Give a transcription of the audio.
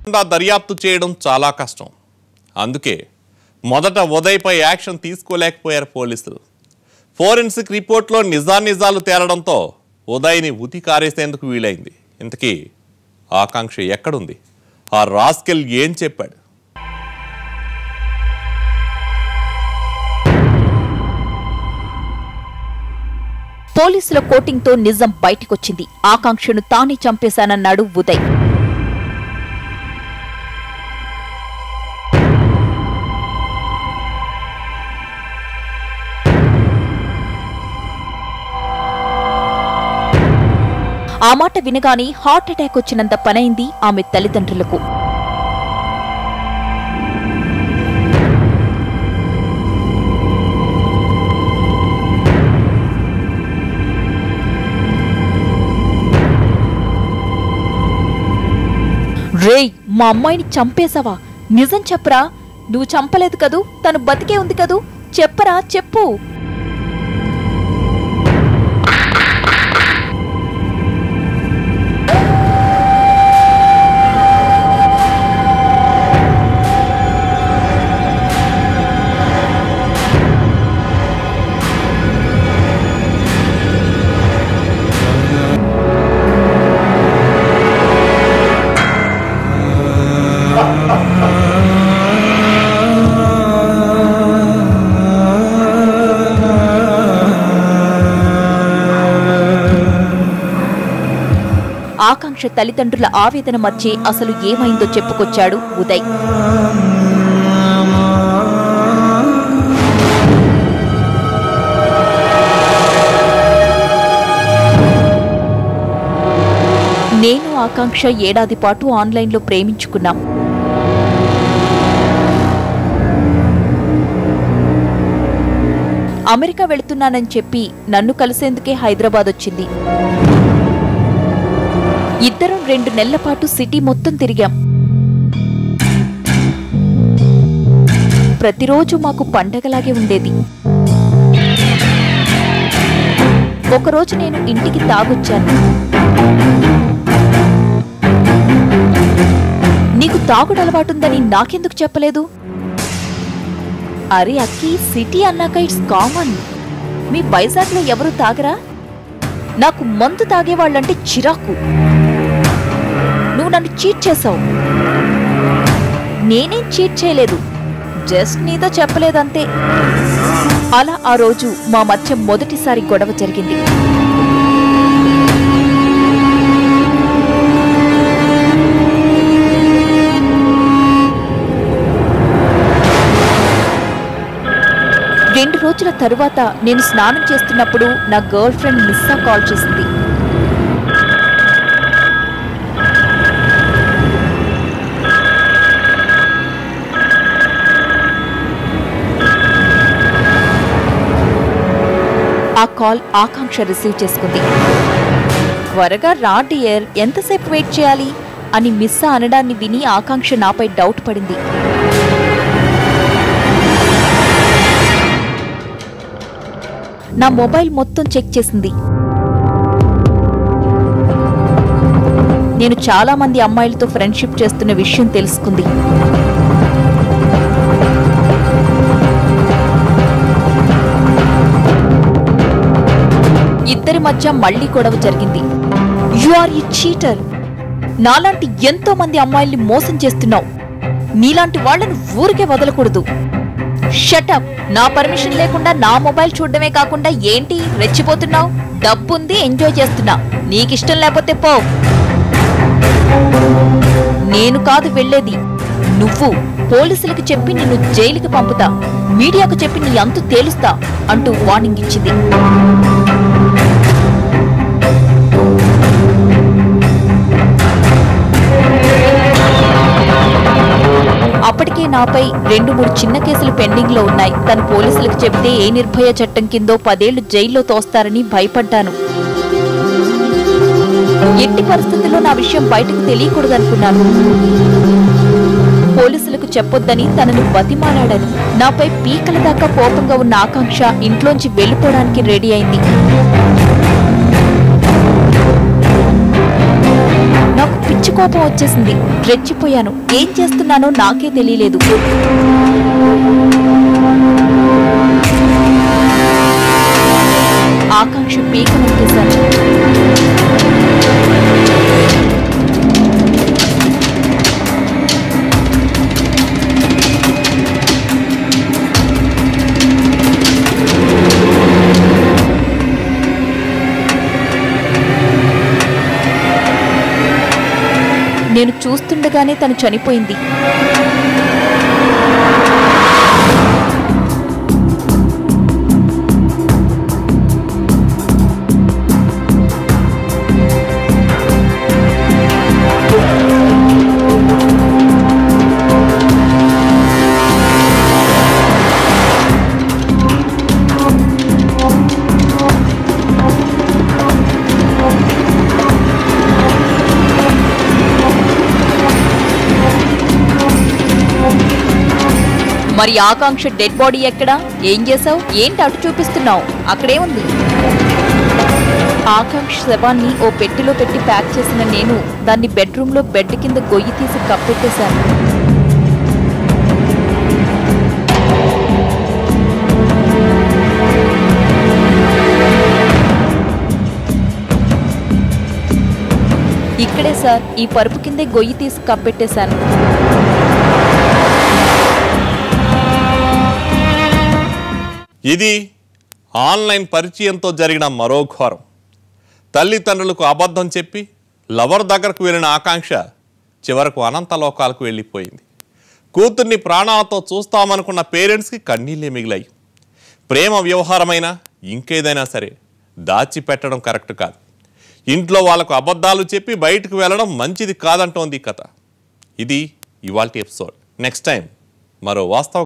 లేకుండా దర్యాప్తు చేయడం చాలా కష్టం అందుకే మొదట ఉదయ్పై యాక్షన్ తీసుకోలేకపోయారు పోలీసులు ఫోరెన్సిక్ రిపోర్ట్లో నిజానిజాలు తేలడంతో ఉదయ్ని ఉతి కారేసేందుకు వీలైంది ఇంతకీ ఆకాంక్ష ఎక్కడుంది ఆ రాస్కెల్ ఏం చెప్పాడు పోలీసుల కోటింగ్తో నిజం బయటికొచ్చింది ఆకాంక్షను తానే చంపేశానన్నాడు ఉదయ్ ఆ మాట వినగానే హార్ట్ అటాక్ వచ్చినంత పనైంది ఆమె తల్లిదండ్రులకు రేయ్ మా అమ్మాయిని చంపేశావా నిజం చెప్పరా నువ్వు చంపలేదు కదూ తను బతికే ఉంది కదూ చెప్పరా చెప్పు ఆకాంక్ష తల్లిదండ్రుల ఆవేదన మధ్యే అసలు ఏమైందో చెప్పుకొచ్చాడు ఉదయ్ నేను ఆకాంక్ష ఏడాది పాటు ఆన్లైన్లో ప్రేమించుకున్నాం అమెరికా వెళుతున్నానని చెప్పి నన్ను కలిసేందుకే హైదరాబాద్ వచ్చింది ఇద్దరం రెండు నెలల పాటు సిటీ మొత్తం తిరిగాం ప్రతిరోజు మాకు పండగలాగే ఉండేది ఒకరోజు నేను ఇంటికి తాగొచ్చాను నీకు తాగుడు అలవాటుందని నాకెందుకు చెప్పలేదు అరే అక్కి సిటీ అన్నాక ఇట్స్ కామన్ మీ వైజాగ్లో ఎవరు తాగరా నాకు మందు తాగేవాళ్ళంటే చిరాకు నువ్వు నన్ను చీట్ చేసావు నేనేం చీట్ చేయలేదు జస్ట్ నీతో చెప్పలేదంతే అలా ఆ రోజు మా మధ్య మొదటిసారి గొడవ జరిగింది రెండు రోజుల తరువాత నేను స్నానం చేస్తున్నప్పుడు నా గర్ల్ ఫ్రెండ్ మిస్సా కాల్ చేసింది ఆ కాల్ ఆకాంక్ష రిసీవ్ చేసుకుంది త్వరగా రా డియర్ ఎంతసేపు వెయిట్ చేయాలి అని మిస్సా అనడాన్ని విని ఆకాంక్ష నాపై డౌట్ పడింది నా మొబైల్ మొత్తం చెక్ చేసింది నేను చాలా మంది అమ్మాయిలతో ఫ్రెండ్షిప్ చేస్తున్న విషయం తెలుసుకుంది ఇద్దరి మధ్య మళ్ళీ గొడవ జరిగింది యు ఆర్ ఈ చీటర్ నాలాంటి ఎంతో మంది అమ్మాయిల్ని మోసం చేస్తున్నావు నీలాంటి వాళ్ళను ఊరికే వదలకూడదు షటప్ నా పర్మిషన్ లేకుండా నా మొబైల్ చూడడమే కాకుండా ఏంటి రెచ్చిపోతున్నావు డబ్బుంది ఎంజాయ్ చేస్తున్నా నీకిష్టం లేకపోతే పో నేను కాదు వెళ్ళేది నువ్వు పోలీసులకు చెప్పి నిన్ను జైలుకి పంపుతా మీడియాకు చెప్పి నీ అంతు తేలుస్తా అంటూ వార్నింగ్ ఇచ్చింది అప్పటికే నాపై రెండు మూడు చిన్న కేసులు పెండింగ్ లో ఉన్నాయి తను పోలీసులకు చెబితే ఏ నిర్భయ చట్టం కిందో పదేళ్లు జైల్లో తోస్తారని భయపడ్డాను ఎట్టి పరిస్థితుల్లో నా విషయం బయటకు తెలియకూడదనుకున్నాను పోలీసులకు చెప్పొద్దని తనను బతిమాలాడాను నాపై పీకల దాకా కోపంగా ఉన్న ఆకాంక్ష ఇంట్లోంచి వెళ్లిపోవడానికి రెడీ అయింది నాకు పిచ్చి కోపం వచ్చేసింది రెచ్చిపోయాను ఏం చేస్తున్నానో నాకే తెలియలేదు ఆకాంక్ష పీక నొక్కేశాను నేను చూస్తుండగానే తను చనిపోయింది మరి ఆకాంక్ష డెడ్ బాడీ ఎక్కడా ఏం చేసావు ఏంటి అటు చూపిస్తున్నావు అక్కడే ఉంది ఆకాంక్ష శవాన్ని ఓ పెట్టెలో పెట్టి ప్యాక్ చేసిన నేను దాన్ని బెడ్రూమ్లో బెడ్ కింద గొయ్యి తీసి కప్పెట్టేశాను ఇక్కడే సార్ ఈ పరుపు కిందే గొయ్యి తీసి కప్పెట్టేశాను ఇది ఆన్లైన్ పరిచయంతో జరిగిన మరో ఘోరం తల్లిదండ్రులకు అబద్ధం చెప్పి లవర్ దగ్గరకు వెళ్ళిన ఆకాంక్ష చివరకు అనంత లోకాలకు వెళ్ళిపోయింది కూతుర్ని ప్రాణాలతో చూస్తామనుకున్న పేరెంట్స్కి కన్నీళ్ళే మిగిలాయి ప్రేమ వ్యవహారమైనా ఇంకేదైనా సరే దాచిపెట్టడం కరెక్ట్ కాదు ఇంట్లో వాళ్ళకు అబద్ధాలు చెప్పి బయటకు వెళ్ళడం మంచిది కాదంటోంది ఈ కథ ఇది ఇవాల్టి ఎపిసోడ్ నెక్స్ట్ టైం మరో వాస్తవ